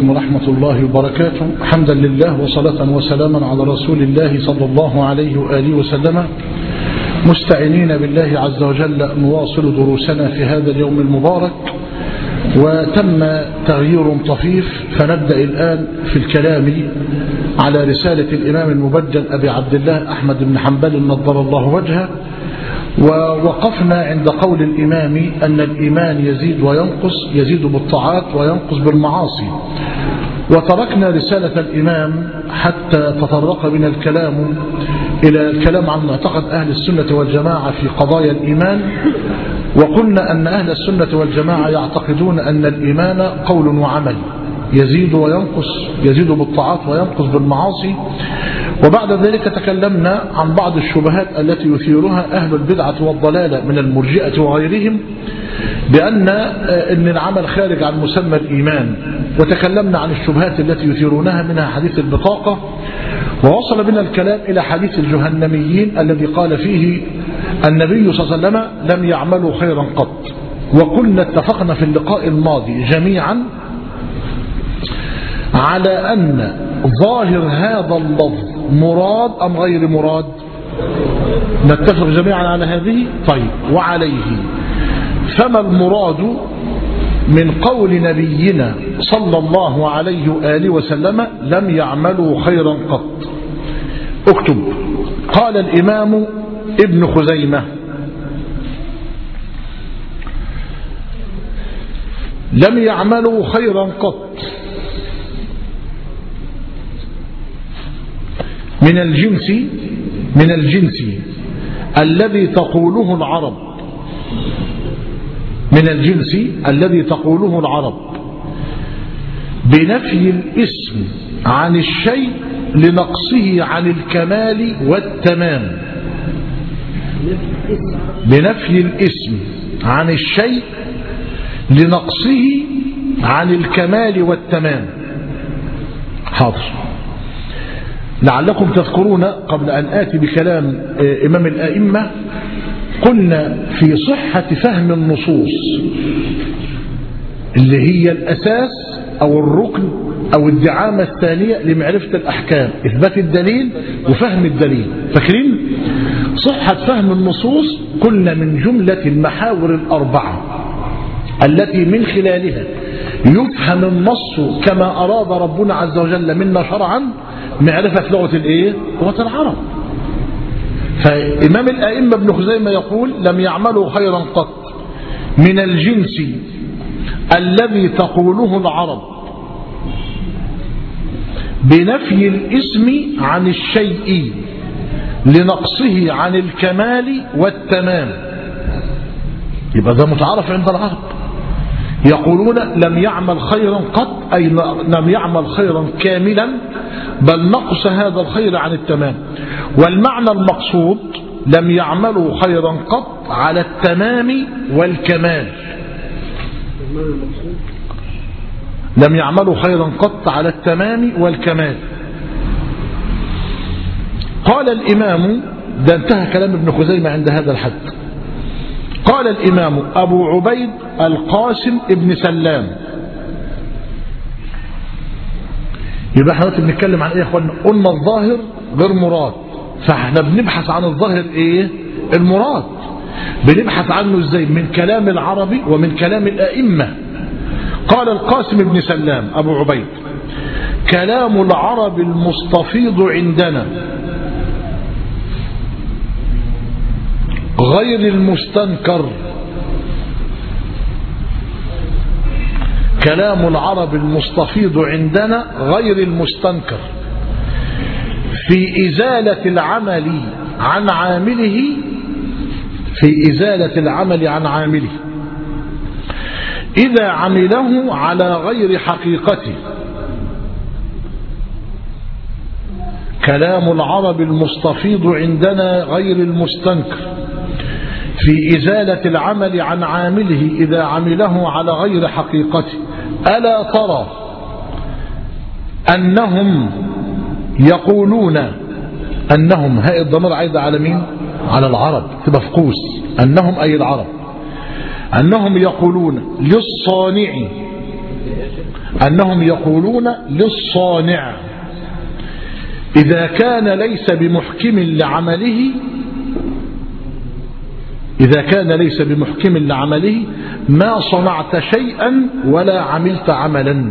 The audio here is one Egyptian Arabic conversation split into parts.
ورحمة الله وبركاته حمدا لله وصلاة وسلاما على رسول الله صلى الله عليه وآله وسلم مستعينين بالله عز وجل نواصل دروسنا في هذا اليوم المبارك وتم تغيير طفيف فنبدأ الآن في الكلام على رسالة الإمام المبجل أبي عبد الله أحمد بن حنبل نضر الله وجهه ووقفنا عند قول الإمام أن الإيمان يزيد وينقص يزيد بالطاعات وينقص بالمعاصي وتركنا رسالة الإمام حتى تطرق بنا الكلام إلى الكلام عن معتقد أهل السنة والجماعة في قضايا الإيمان وقلنا أن أهل السنة والجماعة يعتقدون أن الإيمان قول وعمل يزيد وينقص يزيد بالطاعات وينقص بالمعاصي وبعد ذلك تكلمنا عن بعض الشبهات التي يثيرها أهل البدعة والضلالة من المرجئة وغيرهم بأن إن العمل خارج عن مسمى الإيمان وتكلمنا عن الشبهات التي يثيرونها منها حديث البطاقة ووصل بنا الكلام إلى حديث الجهنميين الذي قال فيه النبي صلى الله عليه وسلم لم يعملوا خيرا قط وقلنا اتفقنا في اللقاء الماضي جميعا على أن ظاهر هذا اللفظ مراد أم غير مراد نتفق جميعا على هذه طيب وعليه فما المراد من قول نبينا صلى الله عليه وآله وسلم لم يعملوا خيرا قط اكتب قال الإمام ابن خزيمة لم يعملوا خيرا قط من الجنس من الجنس الذي تقوله العرب من الجنس الذي تقوله العرب بنفي الاسم عن الشيء لنقصه عن الكمال والتمام بنفي الاسم عن الشيء لنقصه عن الكمال والتمام حاضر لعلكم تذكرون قبل أن آتي بكلام إمام الآئمة قلنا في صحة فهم النصوص اللي هي الأساس أو الركن أو الدعامة الثانية لمعرفة الأحكام إثبات الدليل وفهم الدليل فاكرين صحة فهم النصوص قلنا من جملة المحاور الأربعة التي من خلالها يفهم النص كما أراد ربنا عز وجل منا شرعا معرفة لغة الايه لغة العرب فإمام الأئمة ابن خزيمة يقول لم يعملوا خيرا قط من الجنس الذي تقوله العرب بنفي الاسم عن الشيء لنقصه عن الكمال والتمام يبقى ده متعارف عند العرب يقولون لم يعمل خيرا قط أي لم يعمل خيرا كاملا بل نقص هذا الخير عن التمام والمعنى المقصود لم يعملوا خيرا قط على التمام والكمال لم يعملوا خيرا قط على التمام والكمال قال الإمام ده انتهى كلام ابن خزيمة عند هذا الحد قال الإمام أبو عبيد القاسم ابن سلام يبقى احنا دلوقتي بنتكلم عن ايه يا اخوانا قلنا الظاهر غير مراد فاحنا بنبحث عن الظاهر ايه المراد بنبحث عنه ازاي من كلام العربي ومن كلام الائمه قال القاسم بن سلام ابو عبيد كلام العرب المستفيض عندنا غير المستنكر كلام العرب المستفيض عندنا غير المستنكر في إزالة العمل عن عامله في إزالة العمل عن عامله إذا عمله على غير حقيقته كلام العرب المستفيض عندنا غير المستنكر في إزالة العمل عن عامله إذا عمله على غير حقيقته ألا ترى أنهم يقولون أنهم هاء الضمير عايدة على مين على العرب تبقى في قوس أنهم أي العرب أنهم يقولون للصانع أنهم يقولون للصانع إذا كان ليس بمحكم لعمله إذا كان ليس بمحكم لعمله ما صنعت شيئا ولا عملت عملا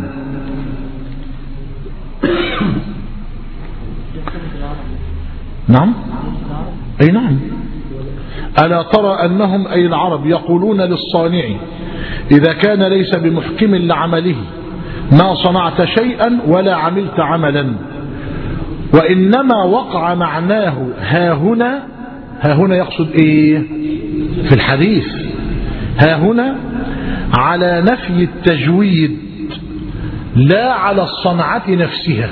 نعم أي نعم ألا ترى أنهم أي العرب يقولون للصانع إذا كان ليس بمحكم لعمله ما صنعت شيئا ولا عملت عملا وإنما وقع معناه ها هنا ها هنا يقصد إيه في الحديث ها هنا على نفي التجويد لا على الصنعة نفسها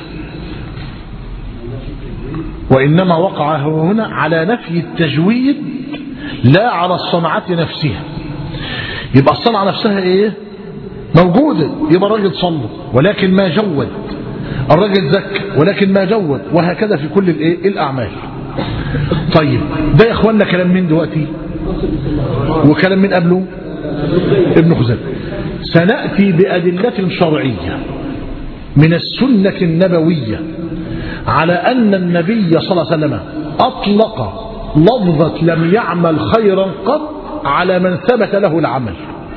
وإنما وقع هنا على نفي التجويد لا على الصنعة نفسها يبقى الصنعة نفسها ايه موجودة يبقى الراجل صلى ولكن ما جود الراجل زكى ولكن ما جود وهكذا في كل الايه الاعمال طيب ده يا اخوانا كلام مين دلوقتي وكلام من قبله ابن خزيمة سنأتي بأدلة شرعية من السنة النبوية على أن النبي صلى الله عليه وسلم أطلق لفظة لم يعمل خيرا قط على من ثبت له العمل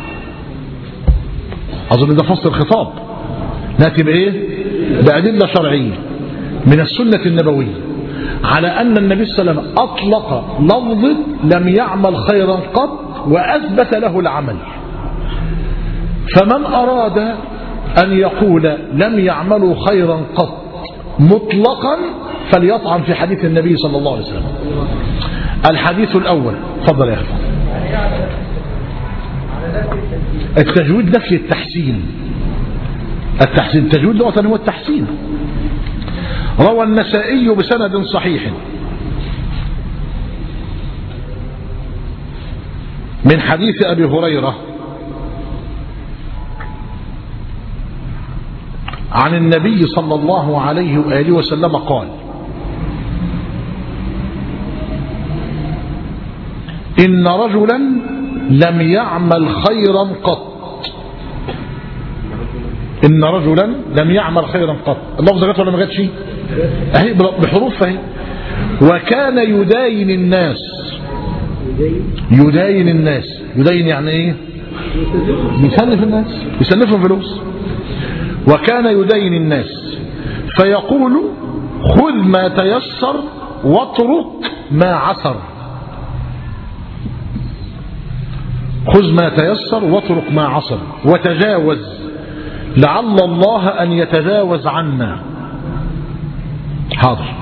أظن ده فصل الخطاب نأتي بإيه بأدلة شرعية من السنة النبوية على أن النبي صلى الله عليه وسلم أطلق لفظة لم يعمل خيرا قط وأثبت له العمل فمن أراد أن يقول لم يعملوا خيرا قط مطلقا فليطعن في حديث النبي صلى الله عليه وسلم الحديث الأول تفضل يا أخي التجويد نفي التحسين التحسين التجويد لغة هو التحسين روى النسائي بسند صحيح من حديث أبي هريرة عن النبي صلى الله عليه وآله وسلم قال إن رجلا لم يعمل خيرا قط إن رجلا لم يعمل خيرا قط اللفظة جت ولا ما جاتش أهي بحروف أهي وكان يداين الناس يداين الناس يداين يعني ايه بيسلف الناس بيسلفهم فلوس وكان يدين الناس فيقول خذ ما تيسر واترك ما عسر خذ ما تيسر واترك ما عسر وتجاوز لعل الله أن يتجاوز عنا حاضر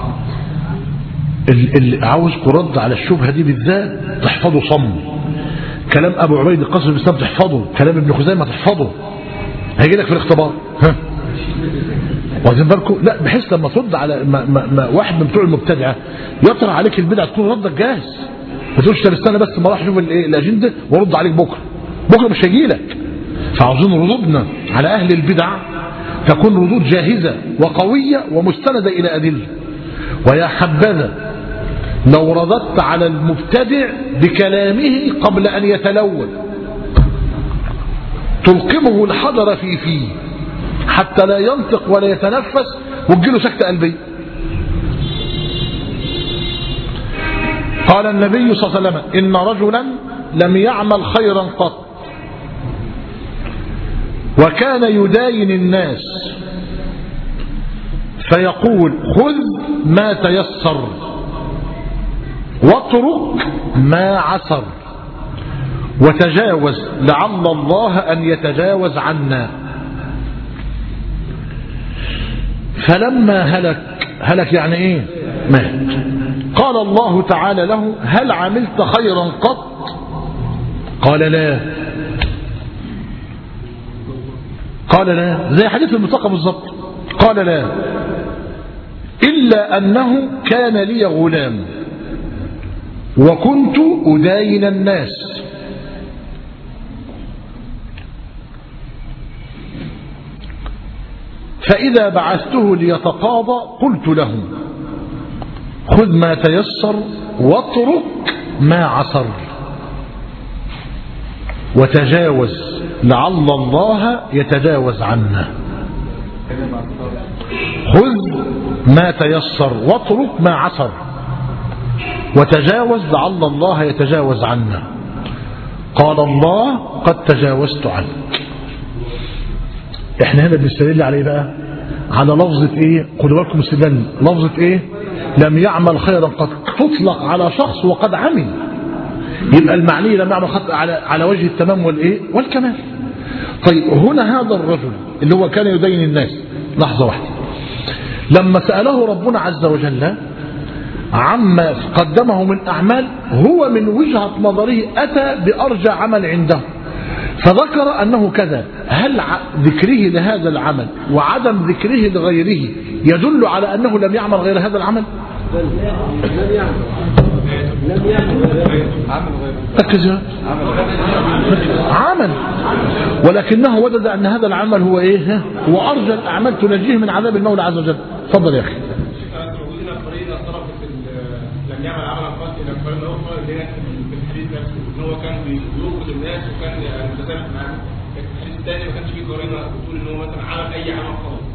اللي عاوزكم رد على الشبهة دي بالذات تحفظوا صم كلام أبو عبيد القاسم الإسلام تحفظه كلام ابن خزيمة تحفظه هيجي لك في الاختبار ها واخدين بالكم لا بحيث لما ترد على ما ما ما واحد من بتوع المبتدعه يطرح عليك البدعه تكون ردك جاهز ما تقولش طب استنى بس ما اروح اشوف الايه الاجنده وارد عليك بكره بكره مش هيجي لك فعاوزين ردودنا على اهل البدع تكون ردود جاهزه وقويه ومستنده الى ادله ويا حبذا لو رددت على المبتدع بكلامه قبل ان يتلون تلقمه الحجر في فيه حتى لا ينطق ولا يتنفس وتجيله سكتة قلبية قال النبي صلى الله عليه وسلم إن رجلا لم يعمل خيرا قط وكان يداين الناس فيقول خذ ما تيسر واترك ما عسر وتجاوز لعل الله أن يتجاوز عنا فلما هلك هلك يعني ايه مات قال الله تعالى له هل عملت خيرا قط قال لا قال لا زي حديث المطلقة بالظبط قال لا إلا أنه كان لي غلام وكنت أداين الناس فإذا بعثته ليتقاضى قلت له خذ ما تيسر واترك ما عسر وتجاوز لعل الله يتجاوز عنا خذ ما تيسر واترك ما عسر وتجاوز لعل الله يتجاوز عنا قال الله قد تجاوزت عنك احنا هنا بنستدل على ايه بقى على لفظة ايه خدوا بالكم استدلال لفظة ايه لم يعمل خيرا قد تطلق على شخص وقد عمل يبقى المعني لم يعمل خطأ على على وجه التمام والايه والكمال طيب هنا هذا الرجل اللي هو كان يدين الناس لحظة واحدة لما سأله ربنا عز وجل عما قدمه من أعمال هو من وجهة نظره أتى بأرجى عمل عنده فذكر أنه كذا هل ذكره لهذا العمل وعدم ذكره لغيره يدل على أنه لم يعمل غير هذا العمل لم يعمل لم يعمل ركز يا عمل ولكنه وجد أن هذا العمل هو إيه هو أرجى الأعمال تنجيه من عذاب المولى عز وجل تفضل يا أخي وجدنا قرينه صرفت ال- لم يعمل عملا قط الى قرينه اخرى اللي هي في الحديث نفسه ان هو كان بيوقظ الناس وكان متسامح معاهم لكن في الحديث الثاني ما كانش فيه قرينه بتقول ان هو مثلا عمل اي عمل خالص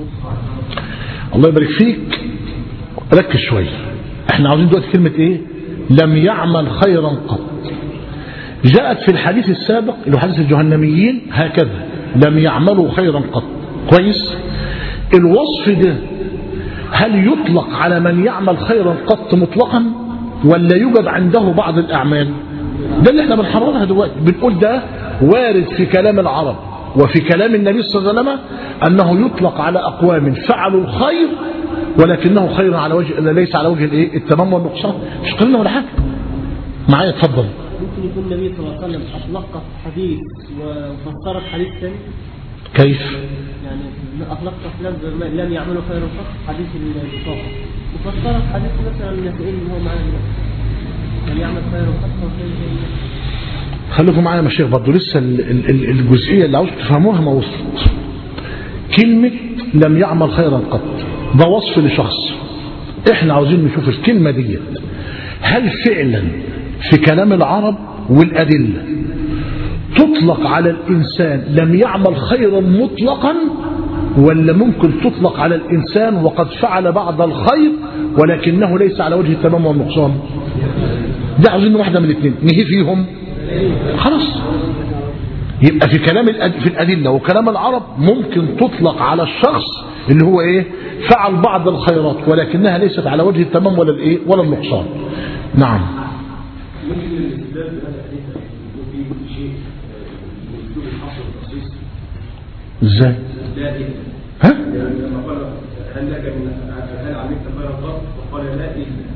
الله يبارك فيك ركز شوية احنا عاوزين دلوقتي كلمة ايه لم يعمل خيرا قط جاءت في الحديث السابق اللي هو حديث الجهنميين هكذا لم يعملوا خيرا قط كويس الوصف ده هل يطلق على من يعمل خيرا قط مطلقا ولا يوجد عنده بعض الأعمال ده اللي احنا بنحررها دلوقتي بنقول ده وارد في كلام العرب وفي كلام النبي صلى الله عليه وسلم أنه يطلق على أقوام فعلوا الخير ولكنه خير على وجه ليس على وجه الايه التمام والنقصان مش قلنا ولا حاجة معايا اتفضل ممكن يكون النبي صلى الله عليه وسلم أطلق حديث وفسرت حديث ثاني كيف يعني أطلقت لفظ لم يعملوا خيرا قط حديث البطاقة وفسرت حديث مثلا النسائي اللي هو معانا دلوقتي. لم يعمل خيرا قط فهو خير خليكم معايا يا مشايخ برضه لسه ال- ال- ال- الجزئية اللي عاوز تفهموها ما وصلت كلمة لم يعمل خيرا قط ده وصف لشخص احنا عاوزين نشوف الكلمة دي هل فعلا في كلام العرب والأدلة تطلق على الإنسان لم يعمل خيرا مطلقا ولا ممكن تطلق على الإنسان وقد فعل بعض الخير ولكنه ليس على وجه التمام والنقصان ده عاوزين واحدة من الاثنين نهي فيهم خلاص يبقى في كلام الأد... في الأدلة وكلام العرب ممكن تطلق على الشخص اللي هو ايه فعل بعض الخيرات ولكنها ليست على وجه التمام ولا الايه ولا النقصان نعم ممكن الاستدلال بهذا الحديث يكون فيه شيء من اسلوب الحصر والتخصيص ازاي لا إلا ها يعني لما قال هل لك من هل عملت خيرا قط فقال لا إلا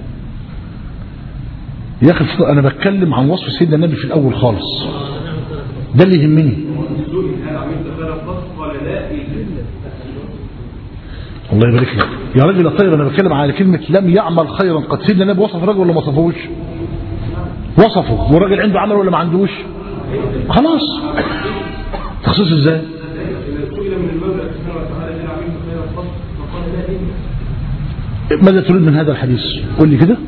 يا اخي الفضل انا بتكلم عن وصف سيدنا النبي في الاول خالص ده اللي يهمني اسلوب هل عملت خيرا قط قال لا إلا الله يبارك لك يا راجل يا طيب انا بتكلم على كلمه لم يعمل خيرا قد سيدنا النبي وصف الراجل ولا ما وصفوش وصفه والراجل عنده عمل ولا ما عندوش خلاص تخصيص ازاي إذا سئل من المولى سبحانه وتعالى هل عملت خيرا قط فقال لا إلا ماذا تريد من هذا الحديث قول لي كده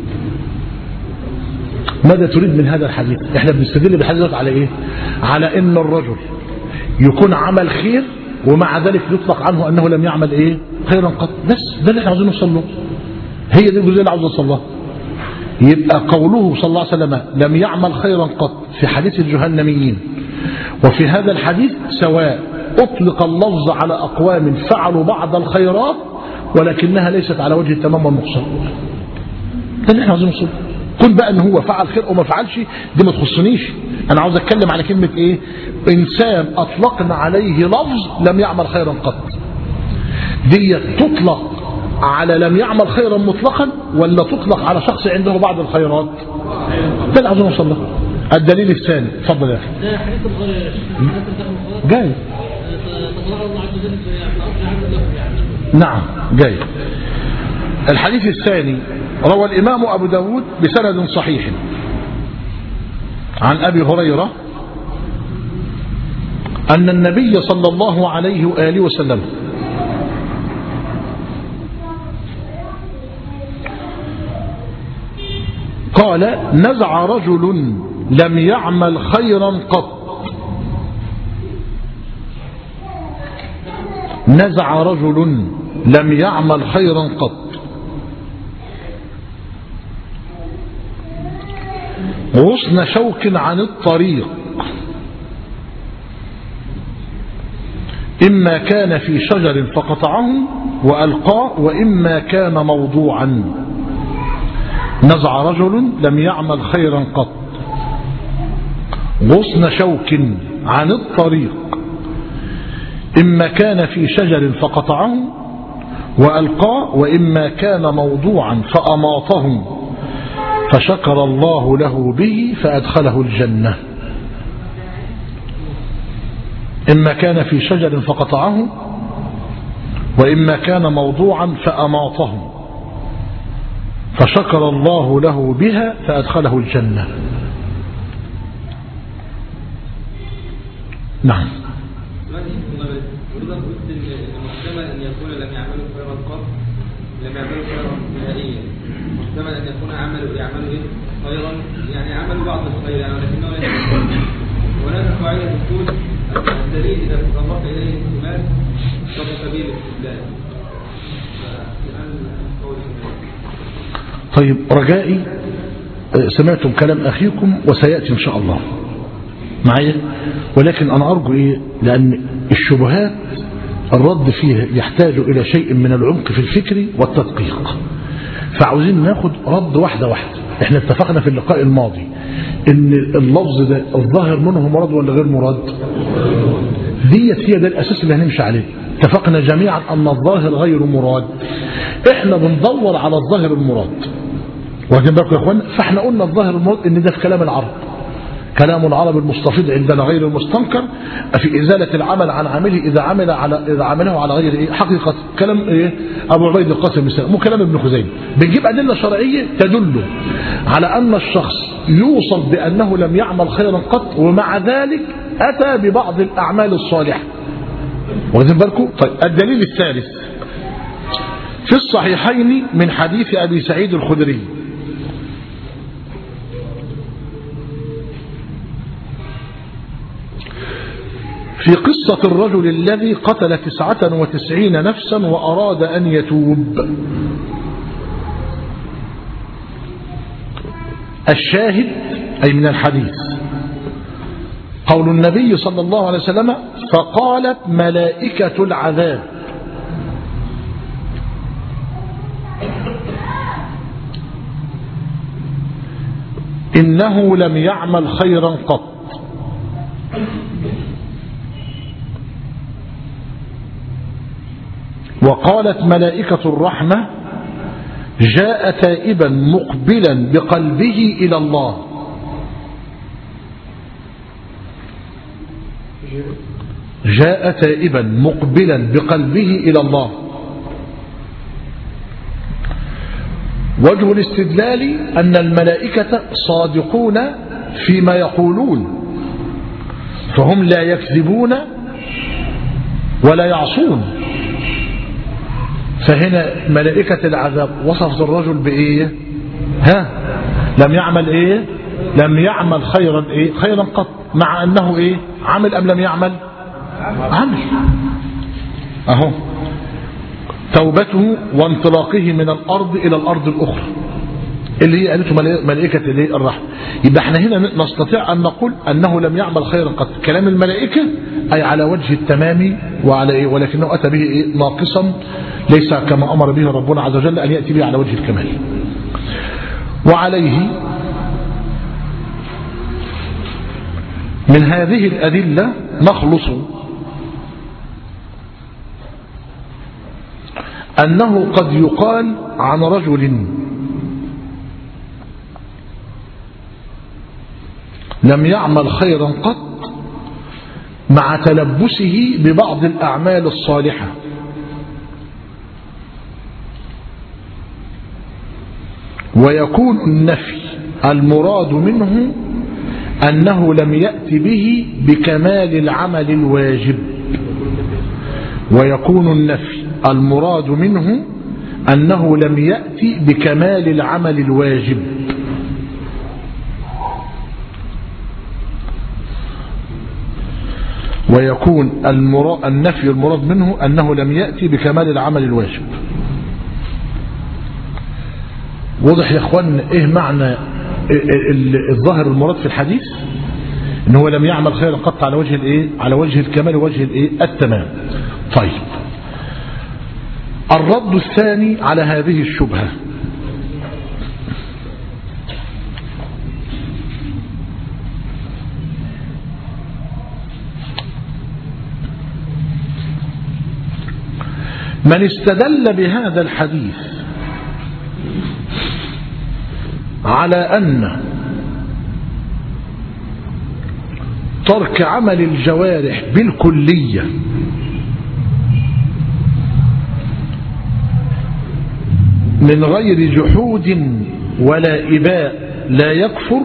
ماذا تريد من هذا الحديث احنا بنستدل بالحديث ده على ايه على ان الرجل يكون عمل خير ومع ذلك يطلق عنه انه لم يعمل ايه خيرا قط بس ده اللي احنا عاوزين نوصل له هي دي الجزئيه اللي عاوز اوصل لها يبقى قوله صلى الله عليه وسلم لم يعمل خيرا قط في حديث الجهنميين وفي هذا الحديث سواء أطلق اللفظ على أقوام فعلوا بعض الخيرات ولكنها ليست على وجه التمام والنقصان ده اللي احنا عاوزين نوصله كل بقى ان هو فعل خير او ما فعلش دي ما تخصنيش انا عاوز اتكلم على كلمه ايه انسان اطلقنا عليه لفظ لم يعمل خيرا قط دي تطلق على لم يعمل خيرا مطلقا ولا تطلق على شخص عنده بعض الخيرات ده اللي عاوزين نوصل له الدليل الثاني اتفضل يا اخي ده حديث الغير حديث الدخل الخاص جاي تتضرر الله عز وجل في أرض عبد له يعني نعم جاي الحديث الثاني روى الإمام أبو داود بسند صحيح عن أبي هريرة أن النبي صلى الله عليه وآله وسلم قال نزع رجل لم يعمل خيرا قط نزع رجل لم يعمل خيرا قط غصن شوك عن الطريق إما كان في شجر فقطعه وألقاه وإما كان موضوعا نزع رجل لم يعمل خيرا قط غصن شوك عن الطريق إما كان في شجر فقطعه وألقاه وإما كان موضوعا فأماطه فشكر الله له به فأدخله الجنة إما كان في شجر فقطعه وإما كان موضوعا فأماطه فشكر الله له بها فأدخله الجنة نعم يريد أن قلت إن محتمل أن يكون لم يعملوا خيرا قط لم يعملوا خيرا نهائيا محتمل أن يكون عملوا يعملوا إيه؟ خيرا يعني عملوا بعض الخير يعني ولكنه لم يكن هناك قاعدة تقول أن الدليل إذا تطرق إليه الاحتمال فهو سبيل الاستدلال فالآن قول طيب رجائي آه، سمعتم كلام أخيكم وسيأتي إن شاء الله معايا ولكن أنا أرجو إيه لأن الشبهات الرد فيها يحتاج إلى شيء من العمق في الفكر والتدقيق فعاوزين ناخد رد واحدة واحدة احنا اتفقنا في اللقاء الماضي ان اللفظ ده الظاهر منه مراد ولا غير مراد ديت هي ده الاساس اللي هنمشي عليه اتفقنا جميعا ان الظاهر غير مراد احنا بندور على الظاهر المراد واخدين بالكم يا اخوانا فاحنا قلنا الظاهر المراد ان ده في كلام العرب كلام العرب المستفيض عندنا غير المستنكر في إزالة العمل عن عامله إذا عمل على إذا عمله على غير إيه حقيقة كلام إيه أبو عبيد القاسم مثلا مو كلام ابن خزيمة بنجيب أدلة شرعية تدل على أن الشخص يوصل بأنه لم يعمل خيرا قط ومع ذلك أتى ببعض الأعمال الصالحة واخدين بالكم طيب الدليل الثالث في الصحيحين من حديث أبي سعيد الخدري في قصة الرجل الذي قتل تسعة وتسعين نفسا وأراد أن يتوب الشاهد أي من الحديث قول النبي صلى الله عليه وسلم فقالت ملائكة العذاب إنه لم يعمل خيرا قط وقالت ملائكة الرحمة جاء تائبا مقبلا بقلبه إلى الله جاء تائبا مقبلا بقلبه إلى الله وجه الاستدلال أن الملائكة صادقون فيما يقولون فهم لا يكذبون ولا يعصون فهنا ملائكة العذاب وصفت الرجل بإيه ها لم يعمل إيه لم يعمل خيرا إيه خيرا قط مع أنه إيه عمل أم لم يعمل عمل أهو توبته وانطلاقه من الأرض إلى الأرض الأخرى اللي هي قالته ملائكة الايه الرحمة يبقى احنا هنا نستطيع أن نقول أنه لم يعمل خيرا قط كلام الملائكة أي على وجه التمام وعلى إيه ولكنه أتى به إيه ناقصا ليس كما أمر به ربنا عز وجل أن يأتي به على وجه الكمال وعليه من هذه الأدلة نخلص أنه قد يقال عن رجل لم يعمل خيرا قط مع تلبسه ببعض الأعمال الصالحة ويكون النفي المراد منه أنه لم يأت به بكمال العمل الواجب ويكون النفي المراد منه أنه لم يأتي بكمال العمل الواجب ويكون المرا... النفي المراد منه أنه لم يأتي بكمال العمل الواجب واضح يا اخوان ايه معنى ال- ال- الظاهر المراد في الحديث ان هو لم يعمل خيرا قط على وجه الايه على وجه الكمال ووجه الايه التمام طيب الرد الثاني على هذه الشبهه من استدل بهذا الحديث على أن ترك عمل الجوارح بالكلية من غير جحود ولا إباء لا يكفر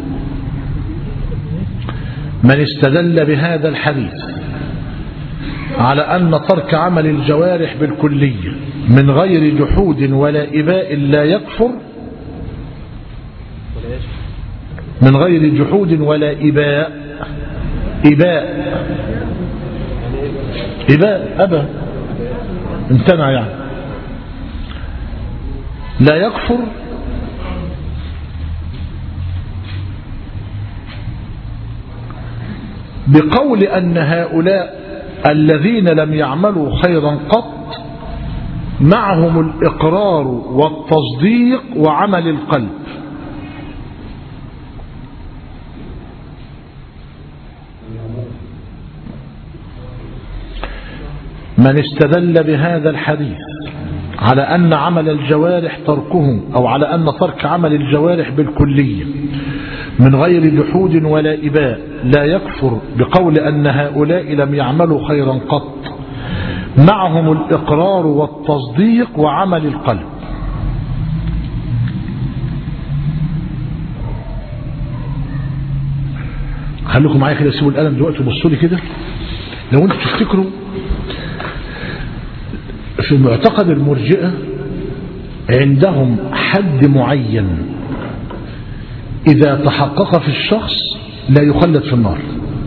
من استدل بهذا الحديث على أن ترك عمل الجوارح بالكلية من غير جحود ولا إباء لا يكفر من غير جحود ولا إباء إباء إباء أبى امتنع يعني لا يكفر بقول أن هؤلاء الذين لم يعملوا خيرا قط معهم الإقرار والتصديق وعمل القلب من استدل بهذا الحديث على أن عمل الجوارح تركه أو على أن ترك عمل الجوارح بالكلية من غير جحود ولا إباء لا يكفر بقول أن هؤلاء لم يعملوا خيرا قط معهم الإقرار والتصديق وعمل القلب خليكم معايا كده سيبوا القلم دلوقتي وبصوا لي كده لو انتوا تفتكروا في معتقد المرجئة عندهم حد معين إذا تحقق في الشخص لا يخلد في النار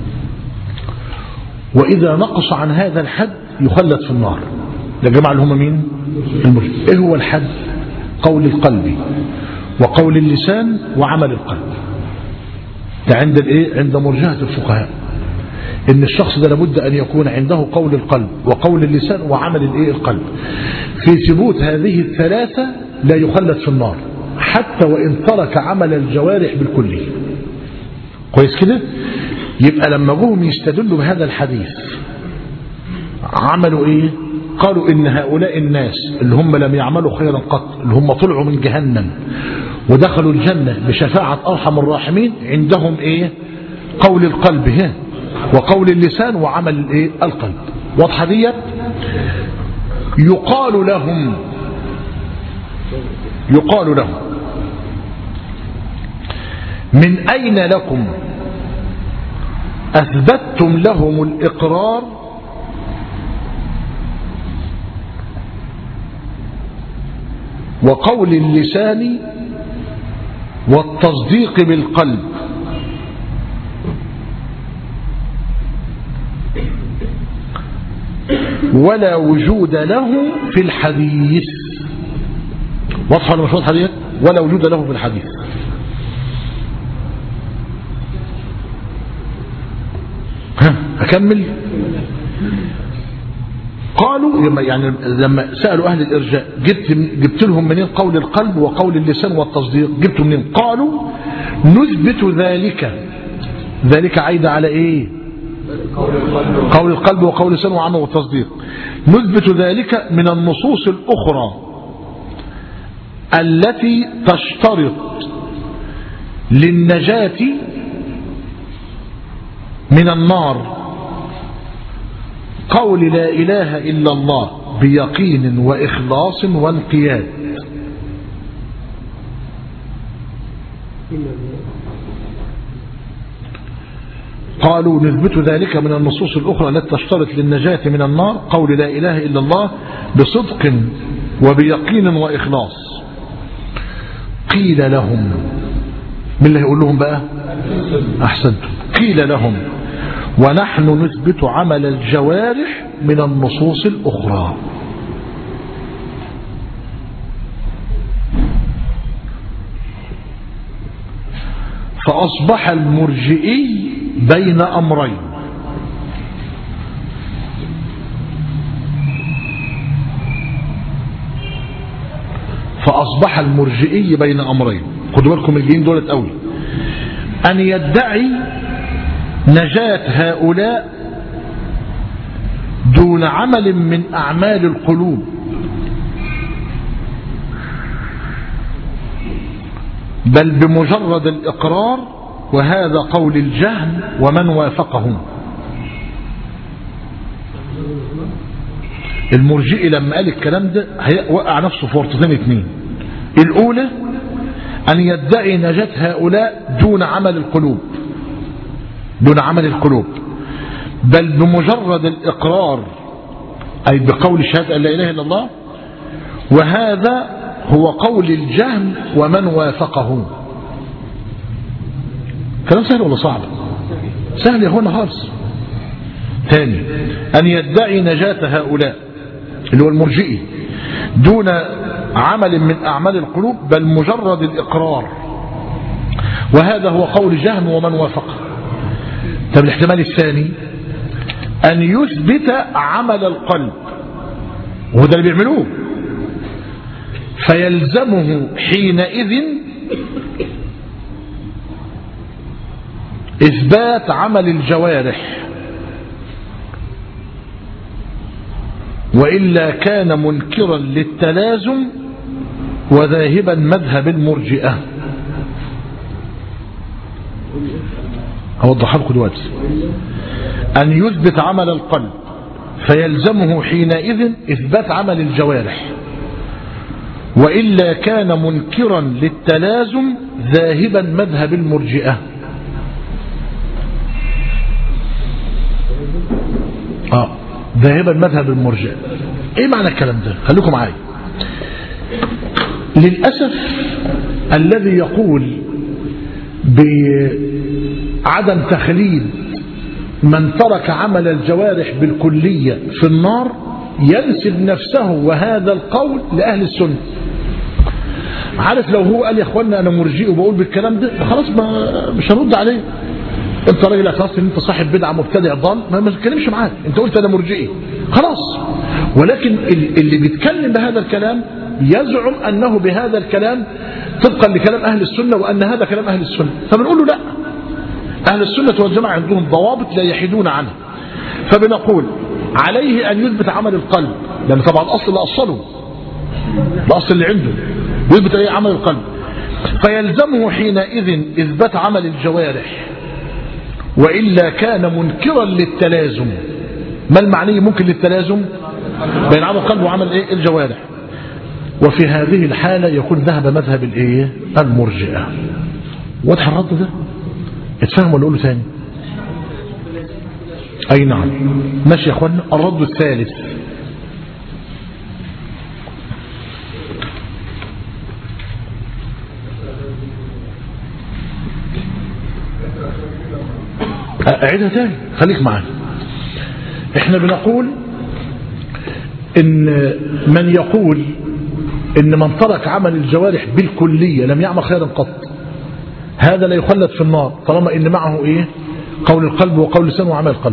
وإذا نقص عن هذا الحد يخلد في النار ده جماعة اللي هم مين المرجئة إيه هو الحد قول القلب وقول اللسان وعمل القلب ده عند الايه عند مرجئة الفقهاء ان الشخص ده لابد ان يكون عنده قول القلب وقول اللسان وعمل الايه القلب في ثبوت هذه الثلاثة لا يخلد في النار حتى وان ترك عمل الجوارح بالكلية كويس كده يبقى لما جوهم يستدلوا بهذا الحديث عملوا ايه قالوا ان هؤلاء الناس اللي هم لم يعملوا خيرا قط اللي هم طلعوا من جهنم ودخلوا الجنة بشفاعة أرحم الراحمين عندهم ايه قول القلب هنا وقول اللسان وعمل الايه القلب واضحه ديت يقال لهم يقال لهم من أين لكم أثبتتم لهم الإقرار وقول اللسان والتصديق بالقلب ولا وجود له في الحديث واضحه ولا مش واضحه ديت ولا وجود له في الحديث ها اكمل قالوا لما يعني لما سالوا اهل الارجاء جبت جبت لهم منين قول القلب وقول اللسان والتصديق جبتوا منين قالوا نثبت ذلك ذلك عايد على ايه قول القلب وقول اللسان وعمل والتصديق نثبت ذلك من النصوص الأخرى التي تشترط للنجاة من النار قول لا إله إلا الله بيقين وإخلاص وانقياد قالوا نثبت ذلك من النصوص الأخرى التي تشترط للنجاة من النار قول لا إله إلا الله بصدق وبيقين وإخلاص قيل لهم من اللي هيقول لهم بقى أحسنتم قيل لهم ونحن نثبت عمل الجوارح من النصوص الأخرى فأصبح المرجئي بين أمرين فأصبح المرجئي بين أمرين خدوا بالكم الجين دولت قوي أن يدعي نجاة هؤلاء دون عمل من أعمال القلوب بل بمجرد الإقرار وهذا قول الجهم ومن وافقهم المرجئي لما قال الكلام ده وقع نفسه في ورطتين اتنين الأولى أن يدعي نجاة هؤلاء دون عمل القلوب دون عمل القلوب بل بمجرد الإقرار أي بقول شهادة أن لا إله إلا الله وهذا هو قول الجهم ومن وافقه كلام سهل ولا صعب سهل يا هنا خالص ثاني أن يدعي نجاة هؤلاء اللي هو المرجئي دون عمل من أعمال القلوب بل مجرد الإقرار وهذا هو قول جهم ومن وافقه طب الاحتمال الثاني أن يثبت عمل القلب وهو ده اللي بيعملوه فيلزمه حينئذ إثبات عمل الجوارح وإلا كان منكرا للتلازم وذاهبا مذهب المرجئة أوضح لكم دلوقتي أن يثبت عمل القلب فيلزمه حينئذ إثبات عمل الجوارح وإلا كان منكرا للتلازم ذاهبا مذهب المرجئة آه ذاهبا مذهب المرجئة ايه معنى الكلام ده خليكم معايا للأسف الذي يقول بعدم تخليد من ترك عمل الجوارح بالكلية في النار ينسب نفسه وهذا القول لأهل السنة عارف لو هو قال يا اخوانا انا مرجئ وبقول بالكلام ده خلاص ما مش هرد عليه انت راجل اعترفت ان انت صاحب بدعه مبتدع ضال ما ما تتكلمش معاك انت قلت انا مرجئي خلاص ولكن اللي بيتكلم بهذا الكلام يزعم انه بهذا الكلام طبقا لكلام اهل السنه وان هذا كلام اهل السنه فبنقول له لا اهل السنه والجماعه عندهم ضوابط لا يحيدون عنها فبنقول عليه ان يثبت عمل القلب لان طبعا الاصل اللي اصله الاصل اللي عنده يثبت ايه عمل القلب فيلزمه حينئذ اثبات عمل الجوارح وإلا كان منكرا للتلازم ما المعني ممكن للتلازم بين عمل القلب وعمل ايه الجوارح وفي هذه الحالة يكون ذهب مذهب الايه المرجئة واضح الرد ده اتفهم ولا اقوله ثاني اي نعم ماشي يا اخوانا الرد الثالث أعيدها تاني خليك معايا احنا بنقول ان من يقول ان من ترك عمل الجوارح بالكلية لم يعمل خيرا قط هذا لا يخلد في النار طالما ان معه ايه قول القلب وقول اللسان وعمل القلب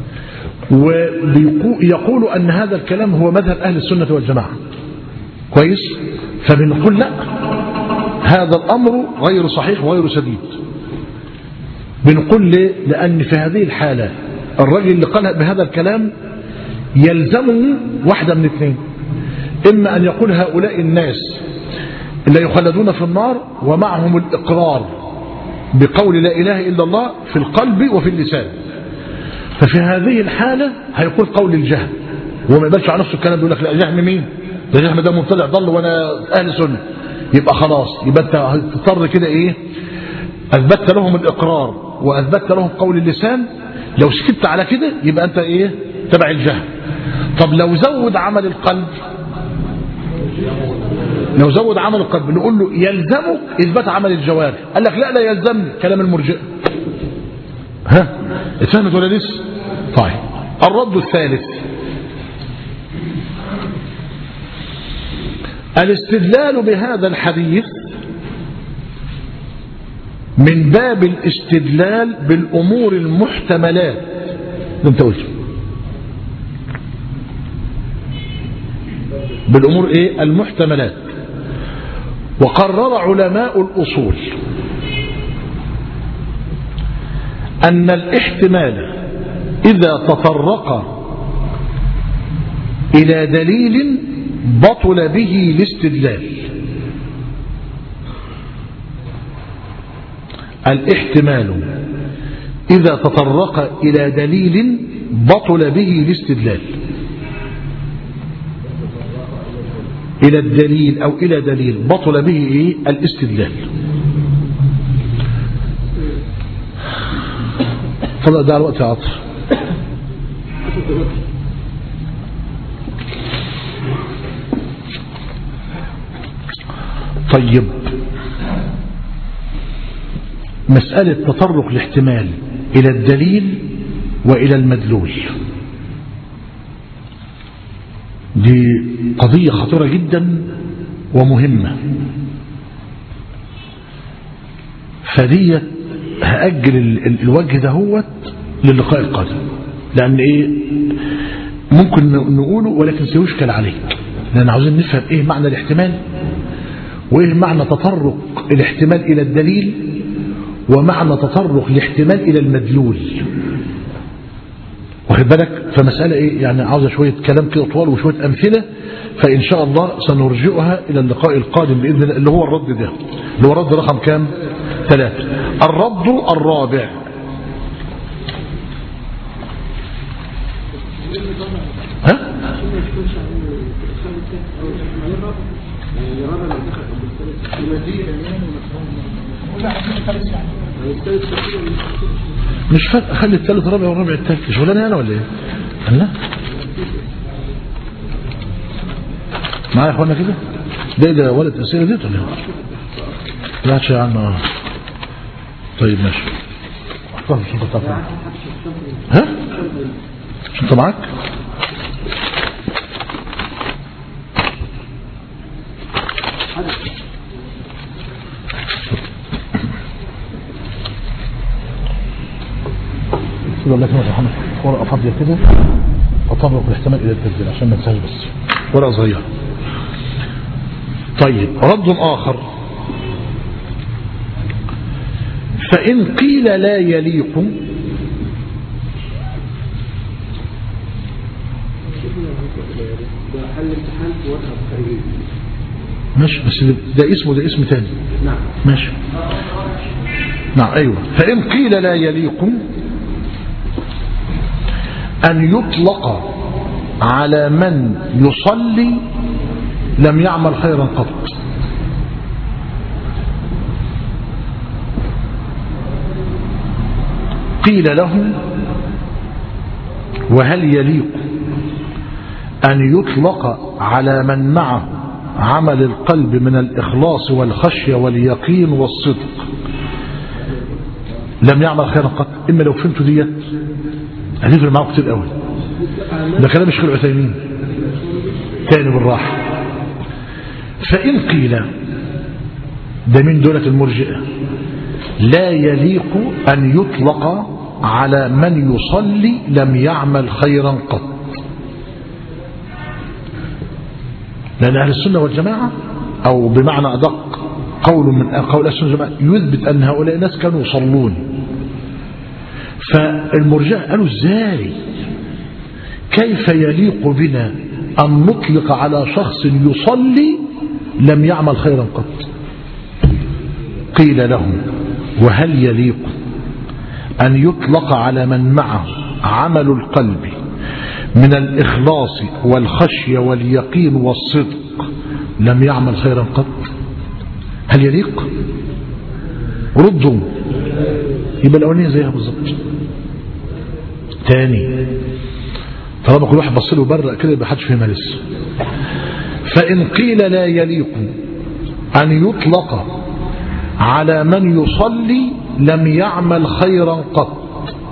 ويقول ان هذا الكلام هو مذهب اهل السنة والجماعة كويس فبنقول لا هذا الامر غير صحيح وغير سديد بنقول ليه لأن في هذه الحالة الرجل اللي قال بهذا الكلام يلزمه واحدة من اثنين إما أن يقول هؤلاء الناس اللي يخلدون في النار ومعهم الإقرار بقول لا إله إلا الله في القلب وفي اللسان ففي هذه الحالة هيقول قول الجهم هو ما يقبلش على نفسه الكلام يقول لك لا جهم مين ده جهم ده مبتدع ضل وانا اهل سنه يبقى خلاص يبقى انت هتضطر كده ايه اثبتت لهم الاقرار واثبتت لهم قول اللسان لو سكت على كده يبقى انت ايه تبع الجهل طب لو زود عمل القلب لو زود عمل القلب نقول له يلزمك اثبات عمل الجوارح قال لك لا لا يلزمني كلام المرجئه ها اتفهمت ولا لسه طيب الرد الثالث الاستدلال بهذا الحديث من باب الاستدلال بالأمور المحتملات ده انت قلته بالأمور ايه المحتملات وقرر علماء الأصول أن الاحتمال إذا تطرق إلى دليل بطل به الاستدلال الاحتمال إذا تطرق إلى دليل بطل به الاستدلال إلى الدليل أو إلى دليل بطل به إيه؟ الاستدلال فضل ده الوقت يا عطر طيب مسألة تطرق الاحتمال إلى الدليل وإلى المدلول دي قضية خطيرة جدا ومهمة فدي هأجل ال- ال- الوجه دهوت للقاء القادم لأن إيه ممكن ن- نقوله ولكن سيشكل عليك لأن عاوزين نفهم إيه معنى الاحتمال وإيه معنى تطرق الاحتمال إلى الدليل ومعنى تطرق الاحتمال إلى المدلول واخد بالك فمسألة إيه يعني عاوزة شوية كلام كده طوال وشوية أمثلة فإن شاء الله سنرجئها إلى اللقاء القادم بإذن الله اللي هو الرد ده اللي هو الرد رقم كام ثلاثة الرد الرابع ها مش فارق اخلي الثالث رابع والرابع الثالث شغلانه انا ولا ايه؟ لا معايا يا اخوانا كده؟ ده ده ولد اسئله ديت ولا ايه؟ لا شيء عنه طيب ماشي احفظ الشنطه بتاعتك ها؟ شنطه معاك؟ كده الله يكرمك يا محمد ورقه فاضيه كده تطرق الاحتمال الى التسجيل عشان ما انساش بس ورقه صغيره طيب رد اخر فان قيل لا يليق ده حل امتحان في ورقه خارجيه ماشي بس ده- ده اسمه ده اسم تاني نعم ماشي نعم أيوة فإن قيل لا يليق أن يطلق على من يصلي لم يعمل خيرا قط قيل له وهل يليق أن يطلق على من معه عمل القلب من الإخلاص والخشية واليقين والصدق لم يعمل خيرا قط إما لو فهمتوا ديت هتفرق معاكم كتير قوي ده كلام الشيخ العثيمين تاني بالراحة فإن قيل ده من دولة المرجئة لا يليق أن يطلق على من يصلي لم يعمل خيرا قط لأن أهل السنة والجماعة أو بمعنى أدق قول من قول أهل السنة والجماعة يثبت أن هؤلاء الناس كانوا يصلون فالمرجع قالوا ازاي كيف يليق بنا أن نطلق على شخص يصلي لم يعمل خيرا قط قيل لهم وهل يليق أن يطلق على من معه عمل القلب من الإخلاص والخشية واليقين والصدق لم يعمل خيرا قط هل يليق ردوا يبقى الأولانية زيها بالظبط تاني طالما كل واحد بص له برق كده يبقى حدش فيهما لسه فإن قيل لا يليق أن يطلق على من يصلي لم يعمل خيرا قط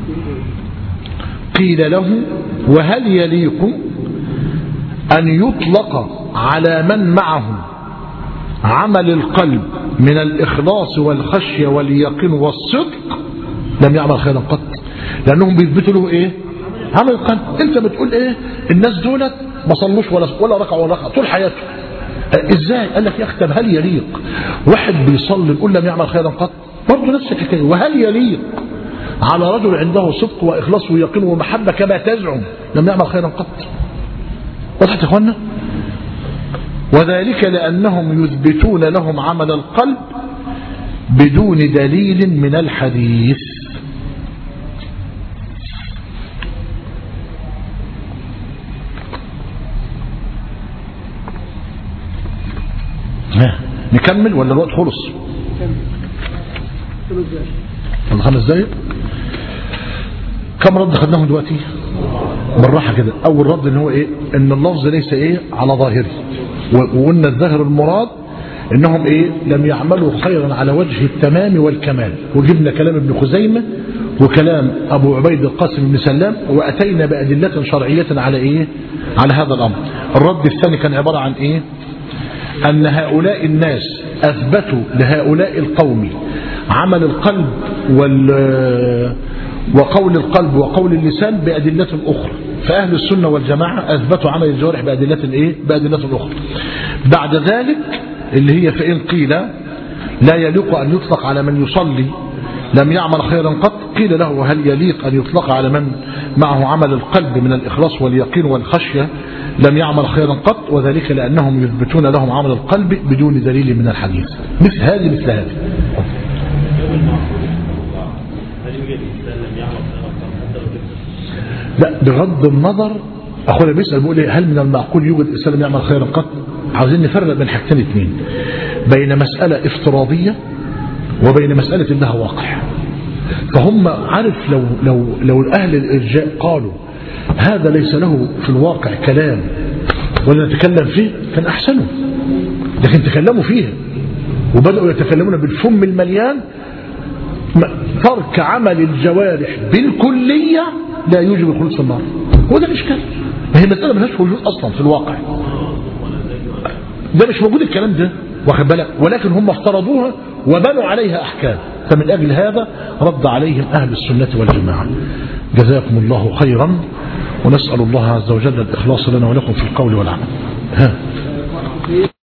قيل له وهل يليق أن يطلق على من معه عمل القلب من الإخلاص والخشية واليقين والصدق لم يعمل خيرا قط لأنهم بيثبتوا له إيه عمل القلب أنت بتقول إيه الناس دولت ما صلوش ولا ولا ركعوا ولا ركعوا طول حياته ازاي قال لك يا اخي طب هل يليق واحد بيصلي يقول لم يعمل خيرا قط برضه نفس الحكايه وهل يليق على رجل عنده صدق واخلاص ويقين ومحبه كما تزعم لم يعمل خيرا قط وضحت يا اخوانا وذلك لانهم يثبتون لهم عمل القلب بدون دليل من الحديث ها نكمل ولا الوقت خلص ولا خمس دقايق كم رد خدناهم دلوقتي بالراحة كده اول رد ان هو ايه ان اللفظ ليس ايه على ظاهره وقلنا الظاهر المراد انهم ايه لم يعملوا خيرا على وجه التمام والكمال وجبنا كلام ابن خزيمة وكلام ابو عبيد القاسم بن سلام واتينا بادلة شرعية على ايه على هذا الامر الرد الثاني كان عبارة عن ايه أن هؤلاء الناس أثبتوا لهؤلاء القوم عمل القلب وال وقول القلب وقول اللسان بأدلة أخرى فأهل السنة والجماعة أثبتوا عمل الجوارح بأدلة إيه؟ بأدلة أخرى بعد ذلك اللي هي فإن قيل لا يليق أن يطلق على من يصلي لم يعمل خيرا قط قيل له هل يليق أن يطلق على من معه عمل القلب من الإخلاص واليقين والخشية لم يعمل خيرا قط وذلك لأنهم يثبتون لهم عمل القلب بدون دليل من الحديث مثل هذه مثل هذه لا بغض النظر أخونا بيسأل بيقول هل من المعقول يوجد إنسان لم يعمل خيرا قط عاوزين نفرق بين حاجتين اثنين بين مسألة افتراضية وبين مسألة انها واقع فهم عارف لو لو لو اهل الارجاء قالوا هذا ليس له في الواقع كلام ولا نتكلم فيه كان احسنه لكن تكلموا فيها وبداوا يتكلمون بالفم المليان ترك عمل الجوارح بالكليه لا يوجب الخلود في النار هو ده الاشكال ما هي مساله ملهاش وجود اصلا في الواقع ده مش موجود الكلام ده واخد بالك ولكن هم افترضوها وبنوا عليها أحكام فمن أجل هذا رد عليهم أهل السنة والجماعة جزاكم الله خيرا ونسأل الله عز وجل الإخلاص لنا ولكم في القول والعمل ها